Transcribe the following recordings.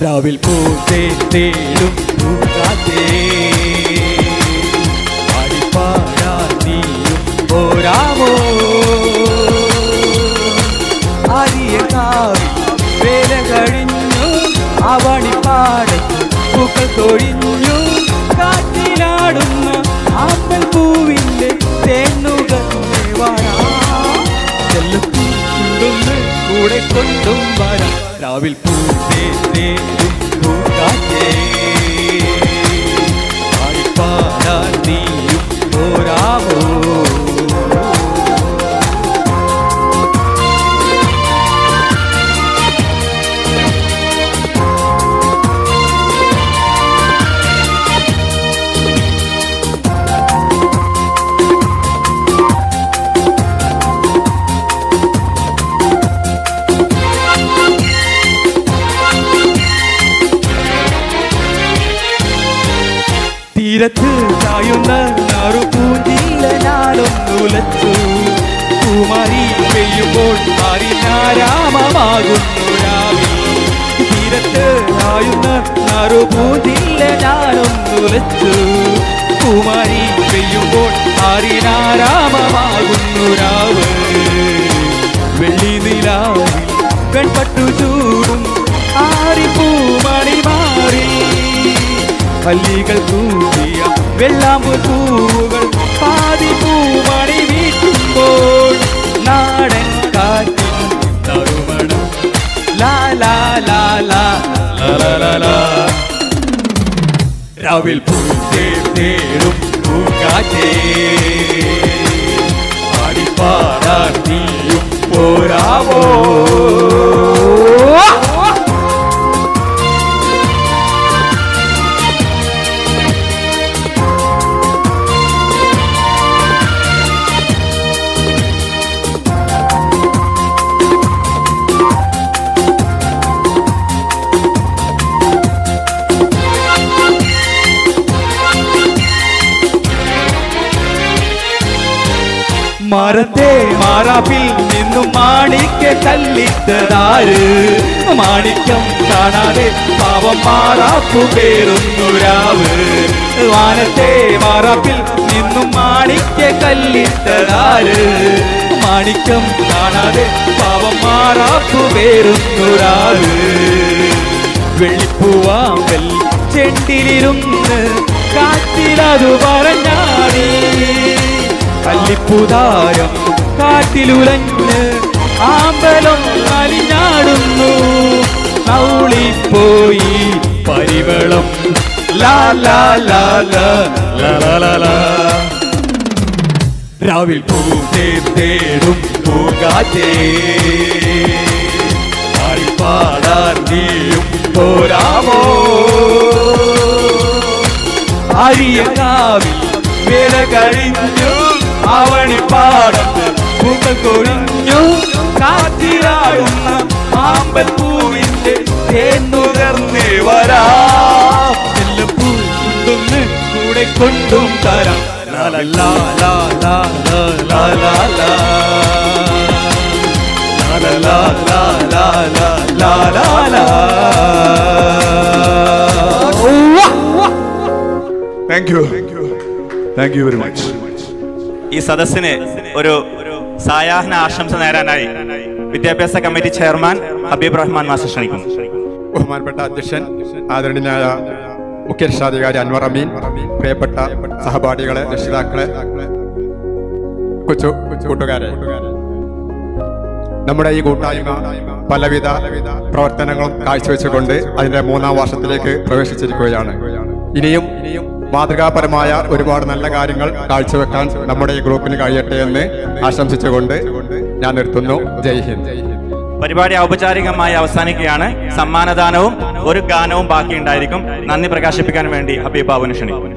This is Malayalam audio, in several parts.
രാവിൽ പൂത്തേ തേടും പൂക്കാറ്റേ പാടിപ്പാടാൻ നീയും പോരാമോ ആരിയ കാവിൽ വേല കഴിഞ്ഞു അവണിപ്പാടത്ത് പൂക്കൾ തൊഴിഞ്ഞു കാറ്റിലാടുന്ന ആമ്പൽ പൂവിന്റെ തേന്നുകന്നേ വാരാ ചെല്ലത്തുണ്ടുന്ന് കൂടെ കൊണ്ടും വരാം രാവിൽ പൂത്തേ തേടും പൂക്കാറ്റേ പാടിപ്പാടാൻ നീയും പോരാമോ തീരത്ത് ചായുന്ന നറുപൂഞ്ചിയില ഞാനൊന്നുലച്ചു കുമാരി പെയ്യുമ്പോൾ അറിഞ്ഞാരാമമാകുന്നു രാവിൽ തീരത്ത് ചായുന്ന നറുപൂഞ്ചിയില ഞാനൊന്നുലച്ചു കുമാരി പെയ്യുമ്പോൾ അറിഞ്ഞാരാമമാകുന്നു രാവ് വെള്ളി നിലാവിൽ പെൺപട്ടു ചൂടും ആരിപ്പൂമണി മാറി പല്ലികൾ തൂക്കിയ വെള്ളാമ്പു പൂവുകൾ പാതി പൂമണി വീട്ടുമ്പോൾ നാടൻ കാറ്റിൻ തറുമണം ലാ ലാ ലാ ലാ ലാ ലാ ലാ ലാ. രാവിൽ പൂത്തേ തേടും പൂക്കാറ്റേ പാടിപ്പാടാൻ നീയും പോരാമോ മരത്തെ മാറാപ്പിൽ നിന്നും മാണിക്ക കല്ലിട്ടതാര് മാണിക്യം കാണാതെ പാവം മാറാപ്പു പേരുന്നു രാവ് വാനത്തെ മാറാപ്പിൽ നിന്നും മാണിക്ക കല്ലിട്ടതാര് മാണിക്യം കാണാതെ പാവം മാറാപ്പു പേരുന്നു രാവ് വെള്ളിപ്പൂവാമ്പൽ ചെണ്ടിലിരുന്ന് കാറ്റിലതു പറഞ്ഞാടി കല്ലിപ്പുതാരം കാറ്റിലുലഞ്ഞ് ആമ്പലം അലിഞ്ഞാടുന്നു നൗളിപ്പോയി പരിവളം ലാ ലാ ലാ ലാ ലാ ലാ ലാ ലാ രാവിൽ പൂത്തേ തേടും പൂകാറ്റേ പാടിപ്പാടാൻ നീയും പോരാമോ അരിയക്കാവിൽ വേല കഴിഞ്ഞു അവണിപ്പാടത്ത് പൂക്കൾ കൊഴിഞ്ഞു കാറ്റിലാടുന്ന ആമ്പൽ പൂവിന്റെ തേന്നുകർന്നേ വരാ ചെല്ലപ്പൂ കൊണ്ടൊന്ന് കൂടെ കൊണ്ടും തരാം ലാ ലാ ലാ ലാ ലാ ലാ ലാ ലാ ലാ ലാ ലാ ലാ ലാ ലാ ലാ ലാ thank you thank you very much ഈ സദസ്സിന് ഒരു സായാഹ്ന ആശംസ നേരാനായി വിദ്യാഭ്യാസ committee chairman Habeeb Rahman master ക്ഷണിക്കുന്നു ബഹുമാനപ്പെട്ട അധ്യക്ഷൻ ആദരണീയനായ മുഖ്യരക്ഷാധികാരി അൻവർ അമീൻ പ്രിയപ്പെട്ട സഹപാഠികളെ രക്ഷിതാക്കളെ കൊച്ചു കൂട്ടുകാരെ നമ്മുടെ ഈ കൂട്ടായ്മ പലവിധ പ്രവർത്തനങ്ങളും കാഴ്ചവെച്ചുകൊണ്ട് അതിന്റെ മൂന്നാം വർഷത്തിലേക്ക് പ്രവേശിച്ചിരിക്കുകയാണ് ഇനിയും ഇനിയും മാതൃകാപരമായ ഒരുപാട് നല്ല കാര്യങ്ങൾ കാഴ്ചവെക്കാൻ നമ്മുടെ ഈ ഗ്രൂപ്പിന് കഴിയട്ടെ എന്ന് ആശംസിച്ചുകൊണ്ട് ഞാൻ നിർത്തുന്നു ജയ് ഹിന്ദ് പരിപാടി ഔപചാരികമായി അവസാനിക്കുകയാണ് സമ്മാനദാനവും ഒരു ഗാനവും ബാക്കിയുണ്ടായിരിക്കും നന്ദി പ്രകാശിപ്പിക്കാൻ വേണ്ടി ഹബീബ് ബാബുവിനെ ക്ഷണിക്കുന്നു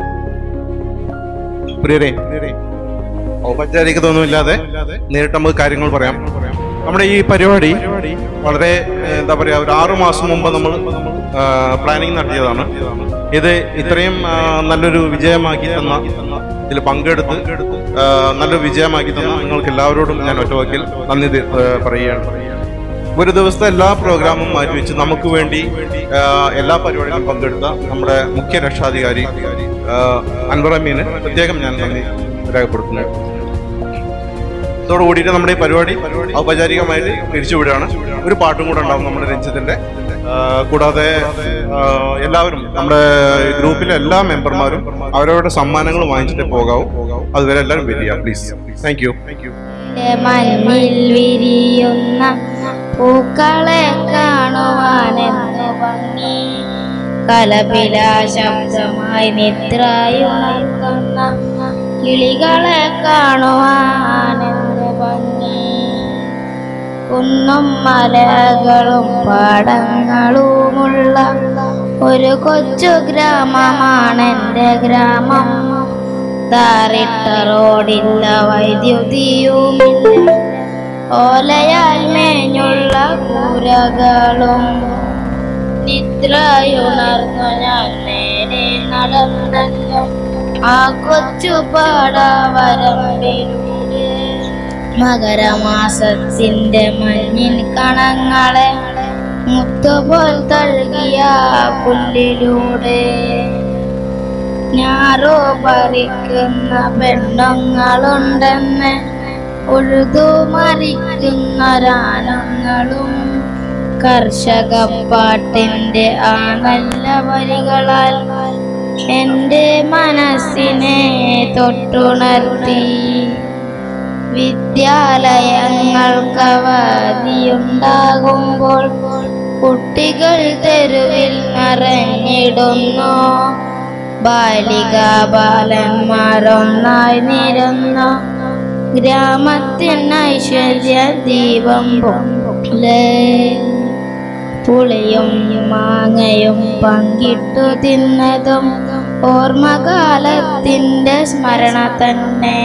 പ്രിയരെ ഔപചാരികതൊന്നുമില്ലാതെ നേരിട്ട് നമുക്ക് കാര്യങ്ങൾ പറയാം നമ്മുടെ ഈ പരിപാടി വളരെ ഏഹ്, എന്താ പറയാ ഒരു ആറു മാസം മുമ്പ് നമ്മൾ പ്ലാനിങ് നടത്തിയതാണ് ഇത് ഇത്രയും ആ, നല്ലൊരു വിജയമാക്കി തന്ന ഇതിൽ പങ്കെടുത്ത് ആ, നല്ലൊരു വിജയമാക്കി തന്ന നിങ്ങൾക്ക് എല്ലാവരോടും ഞാൻ ഒറ്റവാക്കിൽ നന്ദി തി- ഏഹ്, പറയുകയാണ് ഒരു ദിവസത്തെ എല്ലാ പ്രോഗ്രാമും മാറ്റിവെച്ച് നമുക്ക് വേണ്ടി ആ, എല്ലാ പരിപാടികളും പങ്കെടുത്ത നമ്മുടെ മുഖ്യ രക്ഷാധികാരി ആ, അൻവർ അമീന് പ്രത്യേകം ഞാൻ നന്ദി രേഖപ്പെടുത്തുന്നു ഇതോടുകൂടിയിട്ട് നമ്മുടെ ഈ പരിപാടി ഔപചാരികമായിട്ട് പിരിച്ചുവിടുകയാണ് ഒരു പാട്ടും കൂടെ ഉണ്ടാവും നമ്മുടെ രഞ്ജിത്തിന്റെ ആ, കൂടാതെ ആ, എല്ലാവരും നമ്മുടെ ഗ്രൂപ്പിലെ എല്ലാ മെമ്പർമാരും അവരവരുടെ സമ്മാനങ്ങൾ വാങ്ങിച്ചിട്ട് പോകാവൂ അതുവരെ എല്ലാവരും വരിക പ്ലീസ് താങ്ക് യു നിന്റെ മഞ്ഞിൽ വിരിയുന്ന പൂക്കളെ കാണുവാനെന്നു ഭംഗി കലപില ശബ്ദമായി നിദ്രയുണർത്തുന്ന കിളികളെ കാണുവാനെന്നു ഭംഗി കുന്നും മലകളും പാടങ്ങളുമുള്ള ഒരു കൊച്ചു ഗ്രാമമാണെന്റെ ഗ്രാമം താറിട്ട റോഡില്ല വൈദ്യുതിയുമില്ല ഓലയാൽ മേഞ്ഞുള്ള കൂരകളും നിദ്രയുണർന്നു ഞാൻ നേരെ നടന്നല്ലോ ആ കൊച്ചു പാടവരമ്പിലൂടെ മകരമാസത്തിന്റെ മഞ്ഞിൻ കണങ്ങളെ മുത്തുപോൽ തഴുകിയ പുല്ലിലൂടെ ഞാറോ പറിക്കുന്ന പെണ്ണുങ്ങളുണ്ടെന്ന് ഉഴുതു മറിക്കുന്നൊരാനങ്ങളും കർഷക പാട്ടിന്റെ ആ നല്ല വരികളാൽ എന്റെ മനസ്സിനെ തൊട്ടുണർത്തി വിദ്യാലയങ്ങൾക്കവധിയുണ്ടാകുമ്പോൾ കുട്ടികൾ തെരുവിൽ നിറഞ്ഞിടുന്നു ബാലിക ബാലന്മാരൊന്നായി നിരന്നു ഗ്രാമത്തിൻ ഐശ്വര്യ ദീപം പോലെ പുളിയും മാങ്ങയും പങ്കിട്ടു തിന്നതും ഓർമ്മകാലത്തിന്റെ സ്മരണ തന്നെ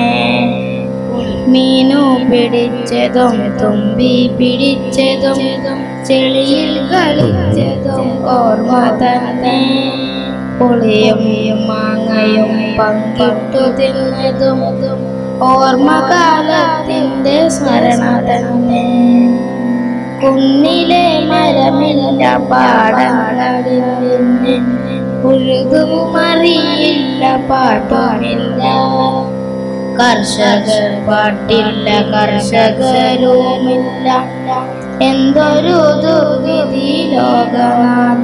മീനു പിടിച്ചതും തുമ്പി പിടിച്ചതും ചെളിയിൽ കളിച്ചതും ഓർമ്മ തന്നെ പുളിയും മാങ്ങയും പങ്കിട്ടു തിന്നതും ഓർമ്മകാലത്തിന്റെ സ്മരണ തന്നെ കുന്നിലെ മരമില്ല പാടങ്ങളിൽ നിന്ന് ഉഴുതുമറിയില്ല പാട്ടുമില്ല കർഷകർ പാട്ടില്ല കർഷകരുമില്ല എന്തൊരു ദുർവിധി ലോകനാഥ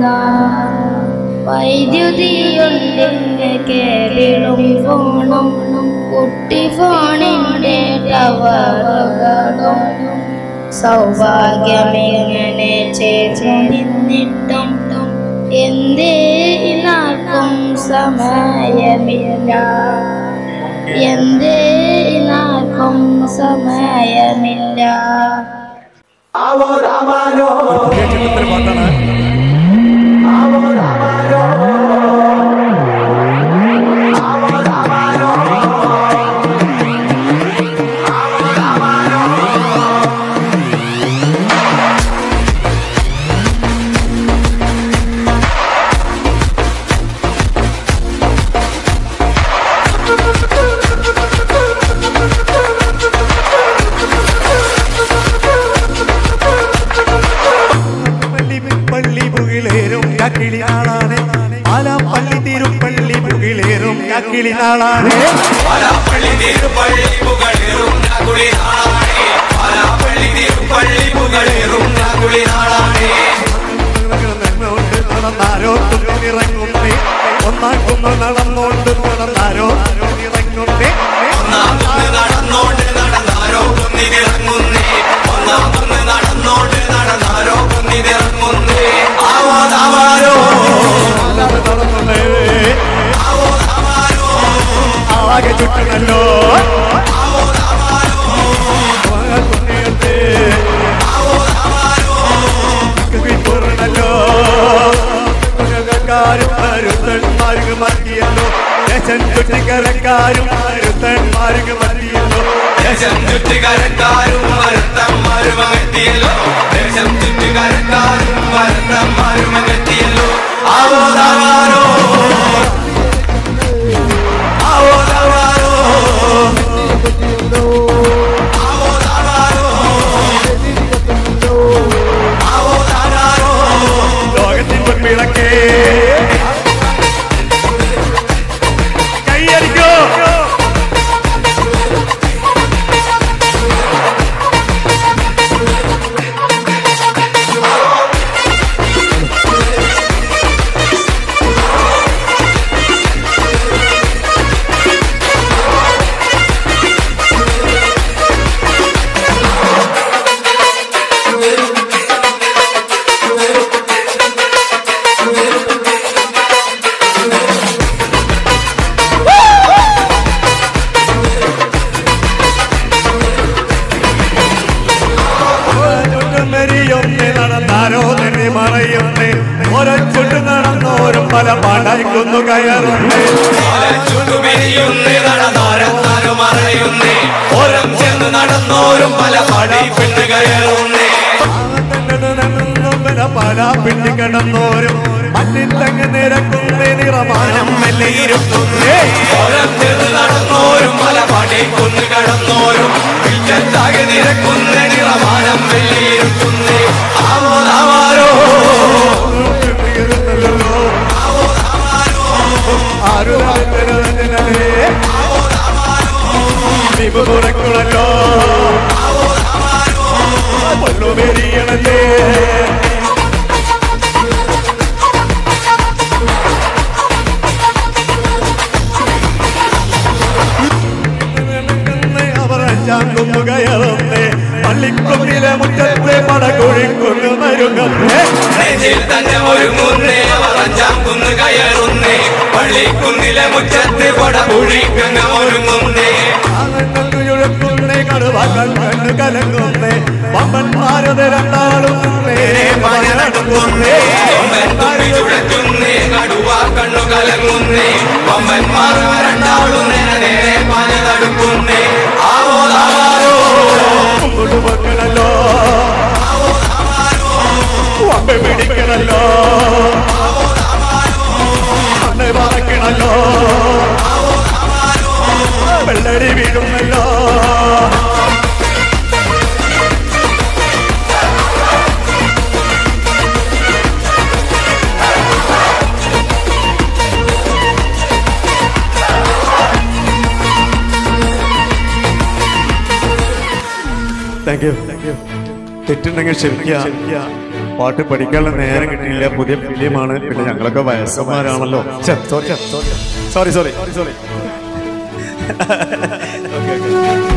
വൈദ്യുതിയുണ്ടെന്ന് കേരളും ഫോണും കുട്ടി ഫോണിന്റെ ടവറുകളും സൗഭാഗ്യമെങ്ങനെ ചേർന്നു നിന്നിട്ടും എന്തേ നാൾക്കും സമയമില്ല എന്തേ നാൾക്കും സമയമില്ല ചിത്രത്തിൽ പാട്ടാണ് പള്ളി പള്ളി പുകിലേറും കക്കിളി നാളാണ് ആലാപ്പള്ളി തിരുപ്പള്ളി പുകിലേറും കക്കിളി നാളാണ് പള്ളി തിരുപ്പള്ളി പുകളേറും കുളി നാളാണേ പള്ളി തിരുപ്പള്ളി പുകളേറും കുളി നാളാണേ നടന്നുകൊണ്ട് നടന്നാരോ തുന്നിറങ്ങുന്നേ ഒന്നാക്കുന്നു നടന്നോണ്ട് നടന്നാരോ ഇറങ്ങുന്നേ ഒന്നാം കുന്ന് നടന്നോണ്ട് നടന്നാരോ കുന്നിതിറങ്ങുന്നേ ഒന്നാം കുന്ന് നടന്നോണ്ട് നടന്നാരോ കുന്നിതിറങ്ങുന്നേ ആവോ താവാരോ നടന്നുള്ളേ ആവോ താവാരോ ആകെ ചുറ്റണല്ലോ കുന്നിയത്തെ പൂർണ്ണല്ലോ കാരും മരുത്തന്മാർക്ക് മതിയല്ലോ ദേശം ചുറ്റിക്കരക്കാരും മരുത്തന്മാർക്ക് മതിയല്ലോ ദേശം ചുറ്റുകരക്കാരും മരത്തന്മാരും അകത്തിയല്ലോ ദേശം ചുറ്റുകരക്കാരും മരത്തന്മാരും അകത്തിയല്ലോ ആവോ താവാരോ ആവോ താവാരോ ആവോ താവാരോ വിളക്കേ കൈയടിക്കോ ചുട്ടുമെരിയൊന്ന് നടന്നാരോ തന്നെ മറയുന്നേ ഒരച്ചുട്ട് നടന്നോരും പല പാടായിക്കൊന്നു കയറുന്നേ ചുറ്റുമെരിയുന്നേ നടന്നാരും മറയുന്നേ ഓരം ചെന്ന് നടന്നോരും പല പടി പെണ്ണ് കയറുന്നേ പല പല പിണ്ടി കിടന്നോരും മണ്ണിൽ തങ്ങ് നിരക്കുന്നേ നിറമാനം മെല്ലയിരുത്തുന്നേ ഓരം ചെന്ന് നടന്നോരും പല പടി കൊന്നു കടന്നോരും വിറ്റത്താകെ നിരക്കുന്നേ നിറമാനം വെള്ളിയിരുത്തുന്നേ ആവോതാവാരോ തുറക്കണല്ലോ പൊള്ളുമെരിയണല്ലേ അവർ അഞ്ചാം കൊന്നു കയറുന്നേ പള്ളിക്കൊന്നിലെ മുറ്റത്തെ പടകൊഴിക്കുന്നു മരുങ്ങന്നേ നെഞ്ചിൽ തന്നെ ഒരുങ്ങുന്നേ അവർ അഞ്ചാം കുന്ന് കയറുന്നേ പള്ളിക്കുന്നിലെ മുറ്റത്ത് പട കുഴിക്കുന്ന ഒരുങ്ങുന്നേ ുഴക്കുന്നേ കടുവാക്കൾ കണ്ണു കലങ്ങുന്നേ പമ്പന്മാരത് രണ്ടാളും നേരെ പനടക്കുന്നേ കൊമ്പൻ തുമ്പി ചുഴറ്റുന്നേ കടുവ കണ്ണു കലങ്ങുന്നേ കൊമ്പന്മാർ രണ്ടാളും നേരെ നേരെ പന തടുക്കുന്നേ ആവോതാവാരോ കൊടുവക്കണല്ലോ വമ്പ പിടിക്കണല്ലോ മണ്ണ് പറക്കണല്ലോ വെള്ളടി വീഴുന്നല്ലോ താങ്ക് യു തെറ്റുണ്ടെങ്കിൽ ക്ഷമിക്കുക പാട്ട് പഠിക്കാനുള്ള നേരം കിട്ടിയില്ല പുതിയ ഫിലിമാണ് പിന്നെ ഞങ്ങളൊക്കെ വയസ്സന്മാരാണല്ലോ സോറി സോറി സോറി സോറി